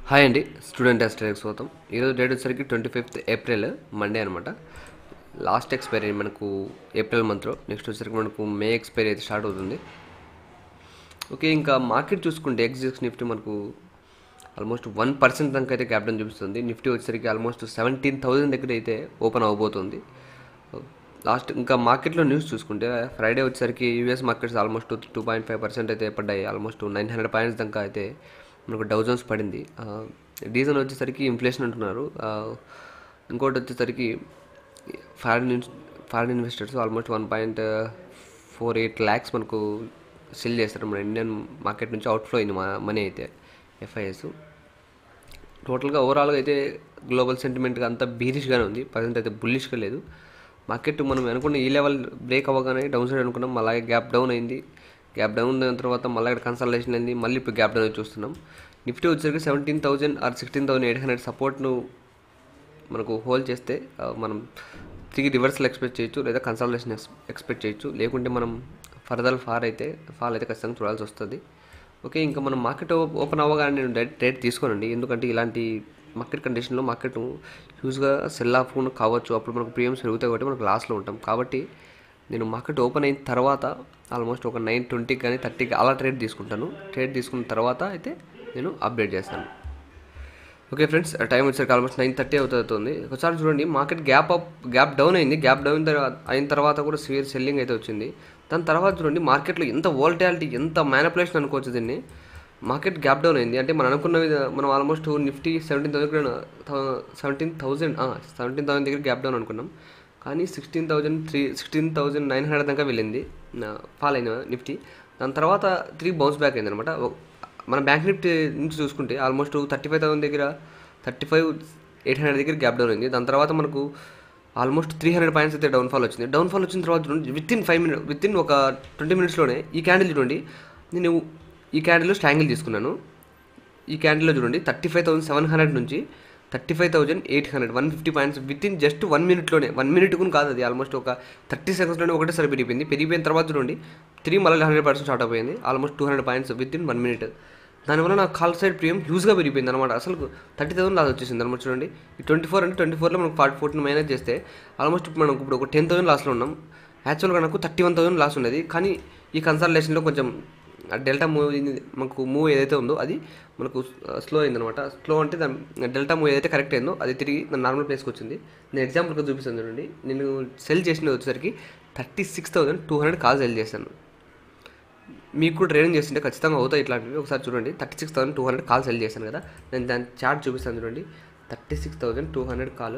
hi అండి student ఎస్టర్కి స్వాగతం ఈరోజు డేట్ వచ్చేసరికి ట్వంటీ ఫిఫ్త్ ఏప్రిల్ మండే అనమాట లాస్ట్ ఎక్స్పైరీ మనకు ఏప్రిల్ మంత్లో నెక్స్ట్ వచ్చేసరికి మనకు మే ఎక్స్పైరీ అయితే స్టార్ట్ అవుతుంది ఓకే ఇంకా మార్కెట్ చూసుకుంటే ఎగ్జిక్స్ నిఫ్టీ మనకు ఆల్మోస్ట్ వన్ పర్సెంట్ దాకా అయితే క్యాపిటల్ చూపిస్తుంది నిఫ్టీ వచ్చేసరికి ఆల్మోస్ట్ సెవెంటీన్ థౌజండ్ దగ్గర అయితే ఓపెన్ అవ్వబోతుంది లాస్ట్ ఇంకా మార్కెట్లో న్యూస్ చూసుకుంటే ఫ్రైడే వచ్చేసరికి US markets almost two point five percent అయితే పడ్డాయి ఆల్మోస్ట్ నైన్ హండ్రెడ్ పాయింట్స్ దాకా అయితే మనకు డౌజన్స్ పడింది రీజన్ వచ్చేసరికి ఇన్ఫ్లేషన్ అంటున్నారు ఆ, ఇంకోటి వచ్చేసరికి ఫారిన్ ఇన్స్ foreign investors almost one point four eight lakhs మనకు సెల్ చేస్తారు మన ఇండియన్ మార్కెట్ నుంచి అవుట్ఫ్లో అయింది మనీ అయితే ఎఫ్ఐఎస్ టోటల్గా ఓవరాల్గా అయితే గ్లోబల్ సెంటిమెంట్గా అంతా బీరిష్గానే ఉంది ప్రజెంట్ అయితే బుల్లిష్గా లేదు మార్కెట్ మనం అనుకున్న ఈ లెవెల్ బ్రేక్ అవ్వగానే డౌన్ సైడ్ అనుకున్నాం అలాగే గ్యాప్ డౌన్ అయింది గ్యాప్ డౌన్ అయిన తర్వాత మళ్ళీ ఇక్కడ కన్సల్టేషన్ అయింది మళ్ళీ ఇప్పుడు గ్యాప్ డౌన్ చూస్తున్నాం నిఫ్టీ వచ్చేసరికి seventeen thousand or sixteen thousand eight hundred సపోర్ట్ను మనకు హోల్డ్ చేస్తే ఆ, మనం తిరిగి రివర్సల్ ఎక్స్పెక్ట్ చేయొచ్చు లేదా కన్సల్టేషన్ ఎక్స్పెక్ట్ చేయొచ్చు లేకుంటే మనం ఫర్దర్ ఫార్ అయితే ఫాల్ అయితే ఖచ్చితంగా చూడాల్సి వస్తుంది ఓకే ఇంకా మనం మార్కెట్ ఓపెన్ అవ్వగానే నేను డైరెక్ట్ ట్రేడ్ తీసుకోనండి ఎందుకంటే ఇలాంటి మార్కెట్ కండిషన్లో మార్కెట్ హ్యూజ్గా సెల్ ఆఫ్ కావచ్చు అప్పుడు మనకు ప్రీమియమ్స్ పెరుగుతాయి కాబట్టి మనకు లాస్లో ఉంటాం కాబట్టి నేను మార్కెట్ ఓపెన్ అయిన తర్వాత ఆల్మోస్ట్ ఒక నైన్ ట్వంటీకి కానీ థర్టీకి అలా ట్రేడ్ తీసుకుంటాను ట్రేడ్ తీసుకున్న తర్వాత అయితే నేను అప్డేట్ చేస్తాను ఓకే ఫ్రెండ్స్ టైం వచ్చేసరికి ఆల్మోస్ట్ నైన్ థర్టీ అవుతుంది ఒకసారి చూడండి market gap up gap down అయింది గ్యాప్ డౌన్ తర్వాత అయిన తర్వాత కూడా సివియర్ సెల్లింగ్ అయితే వచ్చింది దాని తర్వాత చూడండి మార్కెట్లో ఎంత వోల్టాలిటీ ఎంత మ్యానిపులేషన్ అనుకోవచ్చు దీన్ని మార్కెట్ గ్యాప్ డౌన్ అయింది అంటే మనం అనుకున్న విధ మనం almost Nifty seventeen thousand seventeen thousand seventeen thousand దగ్గర గ్యాప్ డౌన్ అనుకున్నాం కానీ sixteen thousand three sixteen thousand nine hundred దాకా వెళ్ళింది ఫాల్ అయిన నిఫ్టీ దాని తర్వాత త్రీ బౌన్స్ బ్యాక్ అయింది అనమాట మన బ్యాంక్ నిఫ్టీ నుంచి చూసుకుంటే ఆల్మోస్ట్ థర్టీ ఫైవ్ థౌసండ్ దగ్గర థర్టీ ఫైవ్ ఎయిట్ హండ్రెడ్ దగ్గర గ్యాప్ డౌన్ అయింది దాని తర్వాత మనకు ఆల్మోస్ట్ త్రీ హండ్రెడ్ పాయింట్స్ అయితే డౌన్ఫాల్ వచ్చింది డౌన్ఫాల్ వచ్చిన తర్వాత చూడండి within five minute within ఒక ట్వంటీ మినిట్స్లోనే ఈ క్యాండిల్ చూడండి నేను ఈ క్యాండిల్లో స్టాంగిల్ తీసుకున్నాను ఈ క్యాండిల్లో చూడండి thirty five thousand seven hundred నుంచి thirty five thousand eight hundred one fifty points within just one మినిట్లోనే వన్ మినిట్ కూడా కాదు అది ఆల్మోస్ట్ ఒక థర్టీ సెకండ్స్లోనే ఒకటేసారి పెరిగిపోయింది పెరిగిపోయిన తర్వాత చూడండి త్రీ మళ్ళీ హండ్రెడ్ పర్సెంట్ స్టార్ట్ అయిపోయింది almost two hundred points within one minute దానివల్ల నాకు కాల్ సైడ్ ప్రీమియం హ్యూజ్గా పెరిగిపోయింది అనమాట అసలు థర్టీ థౌసండ్ లాస్ వచ్చేసింది అనమాట చూడండి ఈ ట్వంటీ ఫోర్ అంటే ట్వంటీ ఫోర్లో మనకు ఫార్టీ ఫోర్టీన్ మైనస్ చేస్తే ఆల్మోస్ట్ ఇప్పుడు మనం ఇప్పుడు ఒక టెన్ థౌసండ్ లాస్లో ఉన్నాం యాక్చువల్గా నాకు థర్టీ వన్ థౌసండ్ లాస్ ఉండేది కానీ ఈ కన్సల్టేషన్లో కొంచెం ఆ డెల్టా మూవ్ మనకు మూవ్ ఏదైతే ఉందో అది మనకు స్లో అయిందనమాట స్లో అంటే దాని డెల్టా మూవ్ ఏదైతే కరెక్ట్ అయిందో అది తిరిగి నా నార్మల్ ప్లేస్కి వచ్చింది నేను ఎగ్జాంపుల్గా చూపిస్తాను చూడండి నేను సెల్ చేసినది వచ్చేసరికి thirty six thousand two hundred call sell చేశాను మీకు కూడా ట్రేడింగ్ చేస్తుంటే ఖచ్చితంగా అవుతాయి ఇట్లాంటివి ఒకసారి చూడండి thirty six thousand two hundred call sell చేశాను కదా నేను దాని చార్ట్ చూపిస్తాను చూడండి thirty six thousand two hundred call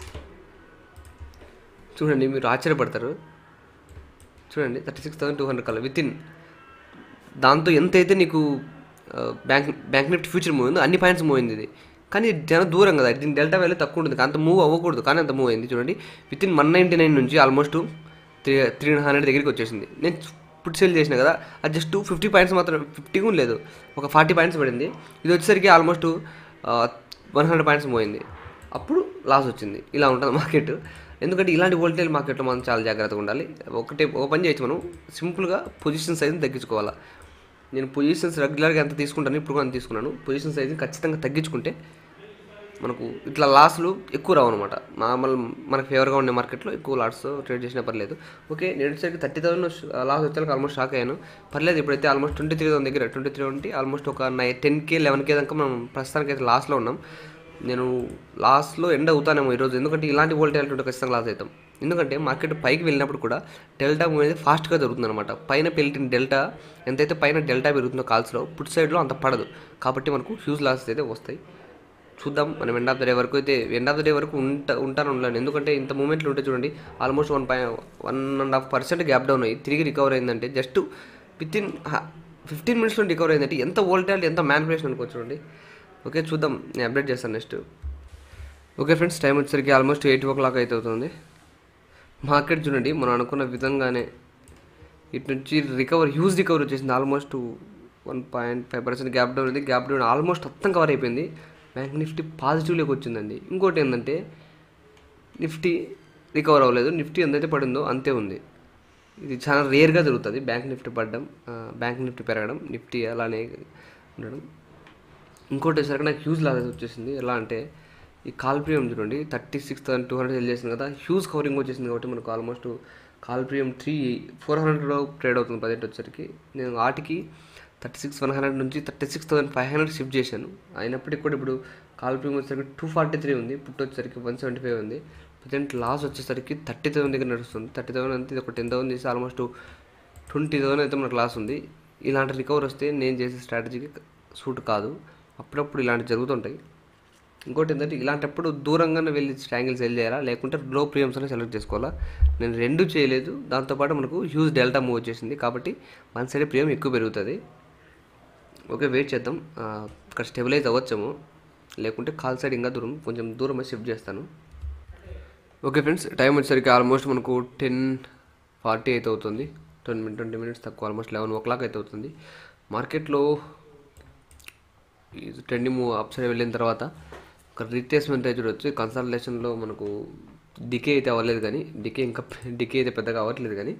చూడండి మీరు ఆశ్చర్యపడతారు చూడండి thirty six thousand two hundred call within దాంతో ఎంత అయితే నీకు ఆ, bank bank Nifty future move ఉందో అన్ని పాయింట్స్ మూవ్ అయింది ఇది కానీ చాలా దూరం కదా దీని డెల్టా వాల్యూ తక్కువ ఉంటుంది అంత మూవ్ అవ్వకూడదు కానీ అంత మూవ్ అయింది చూడండి within one ninety nine నుంచి ఆల్మోస్ట్ త్రీ త్రీ హండ్రెడ్ దగ్గరికి వచ్చేసింది నేను పుట్ సేల్ చేసిన కదా అది జస్ట్ ఫిఫ్టీ పాయింట్స్ మాత్రం ఫిఫ్టీ కూడా లేదు ఒక ఫార్టీ పాయింట్స్ పడింది ఇది వచ్చేసరికి almost one hundred points move అయింది అప్పుడు లాస్ వచ్చింది ఇలా ఉంటుంది మార్కెట్ ఎందుకంటే ఇలాంటి వోల్టేజ్ మార్కెట్లో మనం చాలా జాగ్రత్తగా ఉండాలి ఒకటే ఒక పని చేయొచ్చు మనం సింపుల్గా పొజిషన్ సైజ్ని తగ్గించుకోవాలా నేను పొజిషన్స్ రెగ్యులర్గా ఎంత తీసుకుంటాను ఇప్పుడు కూడా అంత తీసుకున్నాను పొజిషన్ సైజ్ని ఖచ్చితంగా తగ్గించుకుంటే మనకు ఇట్లా లాస్లు ఎక్కువ రావు అనమాట నార్మల్ మనకు ఫేవర్గా ఉండే మార్కెట్లో ఎక్కువ లాస్ ట్రేడ్ చేసినా పర్లేదు ఓకే నేను సైడ్ థర్టీ థౌసండ్ లాస్ వచ్చాక ఆల్మోస్ట్ షాక్ అయ్యాను పర్లేదు ఇప్పుడైతే ఆల్మోస్ట్ ట్వంటీ త్రీ థౌసండ్ దగ్గర ట్వంటీ త్రీ ఉంటే ఆల్మోస్ట్ ఒక నై టెన్ కే లెవెన్ కే దాకా మనం ప్రస్తుతానికి అయితే లాస్లో ఉన్నాం నేను లాస్ట్లో ఎండ్ అవుతానేమో ఈరోజు ఎందుకంటే ఇలాంటి వోల్టాలిటీ ఉంటే ఖచ్చితంగా లాస్ అవుతాం ఎందుకంటే మార్కెట్ పైకి వెళ్ళినప్పుడు కూడా డెల్టా మూవ్ అనేది ఫాస్ట్గా జరుగుతుంది అనమాట పైన పెరిగిన డెల్టా ఎంతైతే పైన డెల్టా పెరుగుతుందో కాల్స్లో పుట్ సైడ్లో అంత పడదు కాబట్టి మనకు హ్యూజ్ లాసెస్ అయితే వస్తాయి చూద్దాం మనం ఎండ్ ఆఫ్ ద డే వరకు అయితే ఎండ్ ఆఫ్ ద డే వరకు ఉంటా ఉంటాను ఉండలేను ఎందుకంటే ఇంత మూమెంట్లు ఉంటే చూడండి ఆల్మోస్ట్ వన్ పై one and half percent gap down అయ్యి తిరిగి రికవర్ అయిందంటే జస్ట్ విత్ ఇన్ ఫిఫ్టీన్ మినిట్స్లో రికవర్ అయిందంటే ఎంత వోల్టాలిటీ ఎంత మ్యానిపులేషన్ అనుకోవచ్చు చూడండి ఓకే చూద్దాం నేను అప్డేట్ చేస్తాను నెక్స్ట్ ఓకే ఫ్రెండ్స్ టైం వచ్చేసరికి ఆల్మోస్ట్ ఎయిట్ ఓ క్లాక్ అయితే అవుతుంది మార్కెట్ చూడండి మనం అనుకున్న విధంగానే ఇటు నుంచి రికవర్ హ్యూజ్ రికవర్ వచ్చేసింది almost one point five percent gap down ఉంది గ్యాప్ డౌన్ ఆల్మోస్ట్ మొత్తం కవర్ అయిపోయింది బ్యాంక్ నిఫ్టీ పాజిటివ్లోకి వచ్చిందండి ఇంకోటి ఏంటంటే నిఫ్టీ రికవర్ అవ్వలేదు నిఫ్టీ ఎంతైతే పడిందో అంతే ఉంది ఇది చాలా రేర్గా జరుగుతుంది బ్యాంక్ నిఫ్టీ పడడం ఆ, బ్యాంక్ నిఫ్టీ పెరగడం నిఫ్టీ అలానే ఉండడం ఇంకోటి వచ్చేసరికి నాకు హ్యూజ్ లాసెస్ వచ్చేసింది ఎలా అంటే ఈ కాల్ ప్రీమియం చూడండి thirty six thousand two hundred sell చేసింది కదా హ్యూజ్ కవరింగ్ వచ్చేసింది కాబట్టి మనకు almost call premium three four హండ్రెడ్లో ట్రేడ్ అవుతుంది బడ్జెట్ వచ్చేసరికి నేను వాటికి థర్టీ సిక్స్ వన్ హండ్రెడ్ నుంచి thirty six thousand five hundred shift చేశాను అయినప్పటికీ కూడా ఇప్పుడు కాల్ ప్రీమియం వచ్చేసరికి టూ ఫార్టీ త్రీ ఉంది పుట్టు వచ్చేసరికి వన్ సెవెంటీ ఫైవ్ ఉంది ప్రజెంట్ లాస్ వచ్చేసరికి థర్టీ థౌసండ్ దగ్గర నడుస్తుంది థర్టీ థౌసండ్ అంతే ఇది ఒక టెన్ థౌసండ్ చేసి ఆల్మోస్ట్ ట్వంటీ థౌసండ్ అయితే మనకు లాస్ ఉంది ఇలాంటి రికవర్ వస్తే నేను చేసే స్ట్రాటజీకి సూట్ కాదు అప్పుడప్పుడు ఇలాంటివి జరుగుతుంటాయి ఇంకోటి ఏంటంటే ఇలాంటప్పుడు దూరంగానే వెళ్ళి స్ట్రాంగిల్ సెల్ చేయాలా లేకుంటే లో ప్రీమియమ్స్ అని సెలెక్ట్ చేసుకోవాలా నేను రెండు చేయలేదు దాంతోపాటు మనకు హ్యూజ్ డెల్టా మూవ్ వచ్చేసింది కాబట్టి వన్ సైడ్ ప్రీమియం ఎక్కువ పెరుగుతుంది ఓకే వెయిట్ చేద్దాం ఆ, ఇక్కడ స్టెబిలైజ్ అవ్వచ్చేమో లేకుంటే కాల్ సైడ్ ఇంకా దూరం కొంచెం దూరం షిఫ్ట్ చేస్తాను ఓకే ఫ్రెండ్స్ టైం వచ్చేసరికి ఆల్మోస్ట్ మనకు టెన్ ఫార్టీ అయితే అవుతుంది ట్వంటీ మినిట్ ట్వంటీ మినిట్స్ తక్కువ ఆల్మోస్ట్ లెవెన్ ఓ క్లాక్ అయితే అవుతుంది మార్కెట్లో ఈ ట్రెండింగ్ మూవ్ అప్ సైడ్ వెళ్ళిన తర్వాత ఒక రీట్రేస్మెంట్ అయితే చూడొచ్చు కన్సల్టేషన్లో మనకు డికే అయితే అవ్వలేదు కానీ డికే ఇంకా డికే అయితే పెద్దగా అవ్వట్లేదు కానీ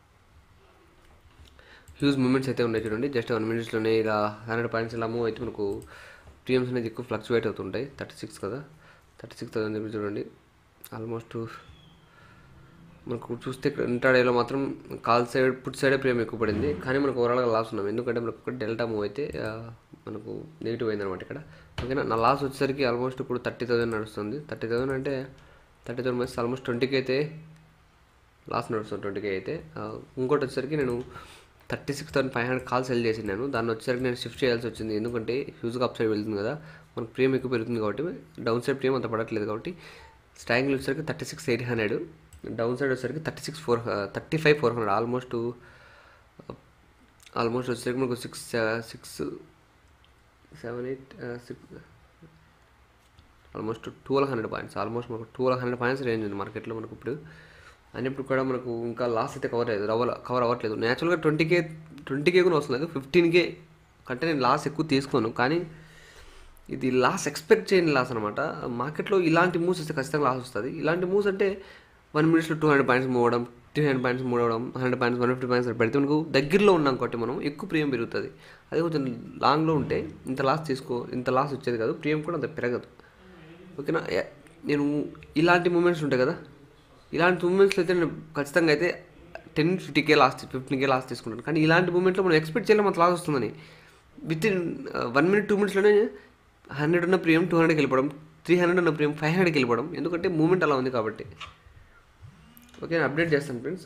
హ్యూజ్ మూమెంట్స్ అయితే ఉన్నాయి చూడండి జస్ట్ వన్ మినిట్స్లోనే ఇలా హండ్రెడ్ పాయింట్స్ ఇలా మూవ్ అయితే మనకు ప్రీమియమ్స్ అనేది ఎక్కువ ఫ్లక్చువేట్ అవుతుంటాయి థర్టీ సిక్స్ కదా థర్టీ సిక్స్ థౌసండ్ చెప్పి చూడండి ఆల్మోస్ట్ మనకు చూస్తే ఇక్కడ ఇంటర్డేలో మాత్రం కాల్ సైడ్ పుట్ సైడే ప్రీమియం ఎక్కువ పడింది కానీ మనకు ఓవరాల్గా లాస్ ఉన్నాం ఎందుకంటే మనకు ఒక డెల్టా మూవ్ అయితే ఆ, మనకు నెగిటివ్ అయిందనమాట ఇక్కడ ఓకేనా నా లాస్ వచ్చేసరికి ఆల్మోస్ట్ ఇప్పుడు థర్టీ థౌసండ్ నడుస్తుంది థర్టీ థౌసండ్ అంటే థర్టీ థౌసండ్ మధ్య ఆల్మోస్ట్ ట్వంటీకి అయితే లాస్ నడుస్తుంది ట్వంటీకి అయితే ఆ, ఇంకోటి వచ్చేసరికి నేను thirty six thousand five hundred call sell చేసి నేను దాన్ని వచ్చేసరికి నేను షిఫ్ట్ చేయాల్సి వచ్చింది ఎందుకంటే హ్యూజ్గా అప్ సైడ్ వెళ్తుంది కదా మనకు ప్రీమియం ఎక్కువ పెరుగుతుంది కాబట్టి డౌన్ సైడ్ ప్రీమియం అంత పడట్లేదు కాబట్టి స్టాంగిల్ వచ్చేసరికి thirty six eight hundred down side వచ్చేసరికి thirty six four thirty five four hundred almost almost వచ్చేసరికి మనకు six six seven eight six almost twelve hundred points almost మనకు ట్వెల్వ్ హండ్రెడ్ పాయింట్స్ రేంజ్ ఉంది మార్కెట్లో మనకు ఇప్పుడు అయినప్పుడు కూడా మనకు ఇంకా లాస్ అయితే కవర్ అయ్యేది రవ్వ కవర్ అవ్వట్లేదు న్యాచురల్గా ట్వంటీ కే ట్వంటీ కే కూడా వస్తుంది ఫిఫ్టీన్ కే కంటే నేను లాస్ ఎక్కువ తీసుకోను కానీ ఇది లాస్ ఎక్స్పెక్ట్ చేయని లాస్ అనమాట మార్కెట్లో ఇలాంటి మూవ్స్ వస్తే ఖచ్చితంగా లాస్ వస్తుంది ఇలాంటి మూవ్స్ అంటే వన్ మినిట్స్లో టూ హండ్రెడ్ పాయింట్స్ మూవ్ అవడం త్రీ హండ్రెడ్ పాయింట్స్ మూవ్ అవడం hundred points one fifty points పెడితే మనకు దగ్గరలో ఉన్నాం కాబట్టి మనం ఎక్కువ ప్రీమియం పెరుగుతుంది అదే కొంచెం లాంగ్లో ఉంటే ఇంత లాస్ తీసుకో ఇంత లాస్ వచ్చేది కాదు ప్రీమియం కూడా అంత పెరగదు ఓకేనా ఎ- నేను ఇలాంటి మూమెంట్స్ ఉంటాయి కదా ఇలాంటి మూమెంట్స్లో అయితే నేను ఖచ్చితంగా అయితే టెన్ ఫిఫ్టీకే లాస్ట్ ఫిఫ్టీన్ కే లాస్ట్ తీసుకుంటాను కానీ ఇలాంటి మూమెంట్లో మనం ఎక్స్పెక్ట్ చేయలేం అంత లాస్ వస్తుందని within one minute two మినిట్స్లోనే హండ్రెడ్ ఉన్న ప్రీమియం టూ హండ్రెడ్కి వెళ్ళిపోవడం త్రీ హండ్రెడ్ ఉన్న ప్రీమియం ఫైవ్ హండ్రెడ్కి వెళ్ళిపోవడం ఎందుకంటే మూమెంట్ అలా ఉంది కాబట్టి ఓకే నేను అప్డేట్ చేస్తాను ఫ్రెండ్స్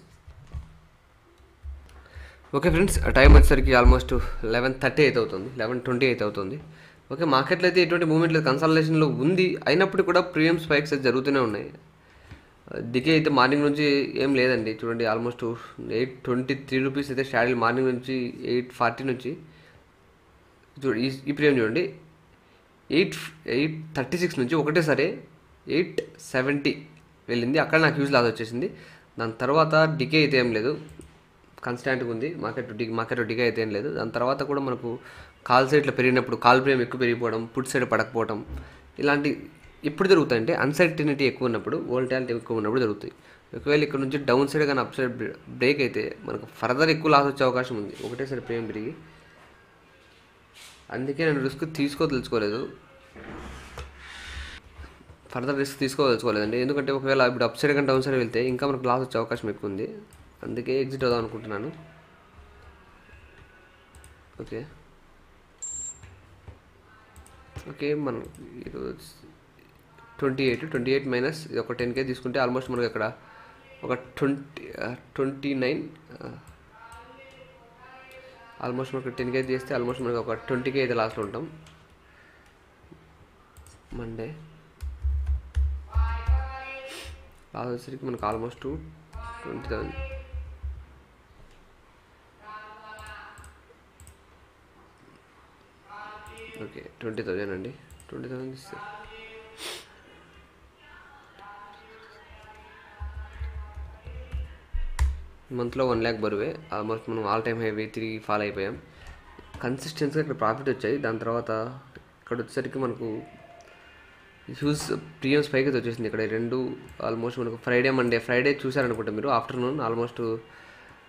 ఓకే ఫ్రెండ్స్ టైం వచ్చేసరికి ఆల్మోస్ట్ లెవెన్ థర్టీ అయితే అవుతుంది లెవెన్ ట్వంటీ అయితే అవుతుంది ఓకే మార్కెట్లో అయితే ఎటువంటి మూమెంట్ లేదు కన్సల్టేషన్లో ఉంది అయినప్పుడు కూడా ప్రీమియం స్పైక్స్ అయితే జరుగుతూనే ఉన్నాయి దిగే అయితే మార్నింగ్ నుంచి ఏం లేదండి చూడండి almost eight twenty three rupees అయితే షాడిల్ మార్నింగ్ నుంచి ఎయిట్ ఫార్టీ నుంచి చూడండి ఈ ఈ ప్రీమియం చూడండి ఎయిట్ ఎయిట్ థర్టీ సిక్స్ నుంచి ఒకటేసారి ఎయిట్ సెవెంటీ వెళ్ళింది అక్కడ నాకు యూజ్ లాస్ వచ్చేసింది దాని తర్వాత డికే అయితే ఏం లేదు కన్స్టాంట్గా ఉంది మార్కెట్ డి మార్కెట్ డికే అయితే ఏం లేదు దాని తర్వాత కూడా మనకు కాల్ సైడ్లో పెరిగినప్పుడు కాల్ ప్రేమ్ ఎక్కువ పెరిగిపోవడం పుట్ సైడ్ పడకపోవడం ఇలాంటి ఎప్పుడు జరుగుతాయంటే అన్సర్టినిటీ ఎక్కువ ఉన్నప్పుడు వోల్టాలిటీ ఎక్కువ ఉన్నప్పుడు జరుగుతాయి ఒకవేళ ఇక్కడ నుంచి డౌన్ సైడ్ కానీ అప్ సైడ్ బ్రేక్ అయితే మనకు ఫర్దర్ ఎక్కువ లాస్ వచ్చే అవకాశం ఉంది ఒకటేసారి ప్రేమ్ పెరిగి అందుకే నేను రిస్క్ తీసుకోదలుచుకోలేదు ఫర్దర్ రిస్క్ తీసుకోదలుచుకోలేదండి ఎందుకంటే ఒకవేళ ఇప్పుడు అప్ సైడ్ కానీ డౌన్ సైడ్ వెళ్తే ఇంకా మనకు లాస్ వచ్చే అవకాశం ఎక్కువ ఉంది అందుకే ఎగ్జిట్ అవుదాం అనుకుంటున్నాను ఓకే ఓకే మనం ఈరోజు twenty eight twenty eight minus ఇది ఒక టెన్ కే తీసుకుంటే ఆల్మోస్ట్ మనకి అక్కడ ఒక ట్వంటీ ట్వంటీ నైన్ ఆల్మోస్ట్ మనకు టెన్ కే చేస్తే ఆల్మోస్ట్ మనకి ఒక ట్వంటీ కే అయితే లాస్ట్లో ఉంటాం మండే లాస్ట్ వచ్చేసరికి మనకు almost twenty thousand okay twenty thousand అండి ట్వంటీ థౌజండ్ ఇస్తే మంత్లో వన్ ల్యాక్ బరువే ఆల్మోస్ట్ మనం ఆల్ టైమ్ హైవే తిరిగి ఫాలో అయిపోయాం కన్సిస్టెన్సీగా ఇక్కడ ప్రాఫిట్ వచ్చాయి దాని తర్వాత ఇక్కడ వచ్చేసరికి మనకు హ్యూజ్ ప్రీమియం స్పైక్ అయితే వచ్చేసింది ఇక్కడ ఈ రెండు ఆల్మోస్ట్ మనకు ఫ్రైడే మండే ఫ్రైడే చూసారనుకుంటా మీరు afternoon almost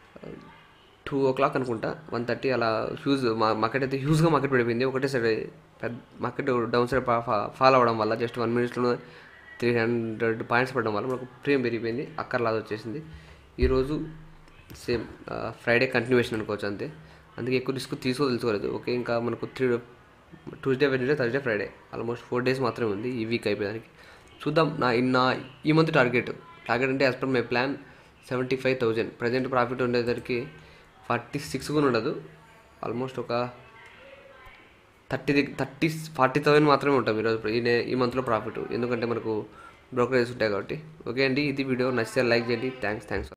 two o'clock అనుకుంటా వన్ థర్టీ అలా హ్యూజ్ మా మార్కెట్ అయితే హ్యూజ్గా మార్కెట్ పడిపోయింది ఒకటేసారి పెద్ద మార్కెట్ డౌన్ సైడ్ ఫాలో అవ్వడం వల్ల జస్ట్ వన్ మినిట్స్లో త్రీ హండ్రెడ్ పాయింట్స్ పడడం వల్ల మనకు ప్రీమియం పెరిగిపోయింది అక్కర్లాగా వచ్చేసింది ఈరోజు సేమ్ ఫ్రైడే కంటిన్యూషన్ అనుకోవచ్చు అంతే అందుకే ఎక్కువ రిస్క్ తీసుకో తెలుసుకోలేదు ఓకే ఇంకా మనకు three Tuesday Wednesday Thursday Friday almost four days మాత్రమే ఉంది ఈ వీక్ అయిపోయేదానికి చూద్దాం నా నా ఈ మంత్ టార్గెట్ టార్గెట్ అంటే as per my plan seventy five thousand present profit ఉండేసరికి ఫార్టీ సిక్స్ కూడా ఉండదు ఆల్మోస్ట్ ఒక థర్టీ థర్టీ ఫార్టీ థౌసండ్ మాత్రమే ఉంటాం ఈరోజు ఈ నే- ఈ మంత్లో ప్రాఫిట్ ఎందుకంటే మనకు బ్రోకరేజ్ ఉంటాయి కాబట్టి ఓకే అండి ఇది వీడియో నచ్చితే లైక్ చేయండి థ్యాంక్స్ థ్యాంక్స్